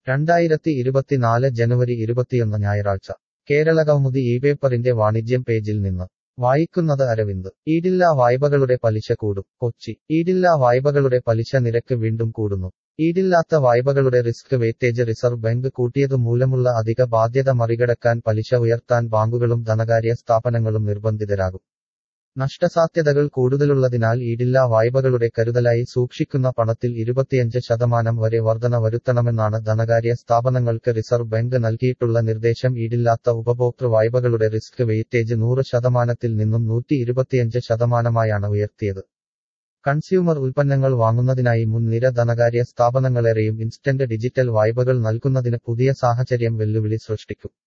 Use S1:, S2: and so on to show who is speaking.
S1: രണ്ടായിരത്തി ഇരുപത്തിനാല് ജനുവരി ഇരുപത്തിയൊന്ന് ഞായറാഴ്ച കേരള കൗമുദി ഈ പേപ്പറിന്റെ വാണിജ്യം പേജിൽ നിന്ന് വായിക്കുന്നത് അരവിന്ദ് ഈടില്ലാ വായ്പകളുടെ പലിശ കൂടും കൊച്ചി ഈടില്ലാ വായ്പകളുടെ പലിശ നിരക്ക് വീണ്ടും കൂടുന്നു ഈടില്ലാത്ത വായ്പകളുടെ റിസ്ക് വെയിറ്റേജ് റിസർവ് ബാങ്ക് കൂട്ടിയതു മൂലമുള്ള അധിക ബാധ്യത മറികടക്കാൻ പലിശ ഉയർത്താൻ ബാങ്കുകളും ധനകാര്യ സ്ഥാപനങ്ങളും നിർബന്ധിതരാകും നഷ്ടസാധ്യതകൾ കൂടുതലുള്ളതിനാൽ ഈടില്ലാ വായ്പകളുടെ കരുതലായി സൂക്ഷിക്കുന്ന പണത്തിൽ ഇരുപത്തിയഞ്ച് ശതമാനം വരെ വർധന വരുത്തണമെന്നാണ് ധനകാര്യ സ്ഥാപനങ്ങൾക്ക് റിസർവ് ബാങ്ക് നൽകിയിട്ടുള്ള നിർദ്ദേശം ഈടില്ലാത്ത ഉപഭോക്തൃ വായ്പകളുടെ റിസ്ക് വെയിറ്റേജ് നൂറ് ശതമാനത്തിൽ നിന്നും നൂറ്റി ഇരുപത്തിയഞ്ച് ശതമാനമായാണ് ഉയർത്തിയത് കൺസ്യൂമർ ഉൽപ്പന്നങ്ങൾ വാങ്ങുന്നതിനായി മുൻനിര ധനകാര്യ സ്ഥാപനങ്ങളേറെയും ഇൻസ്റ്റന്റ് ഡിജിറ്റൽ വായ്പകൾ നൽകുന്നതിന് പുതിയ സാഹചര്യം വെല്ലുവിളി സൃഷ്ടിക്കും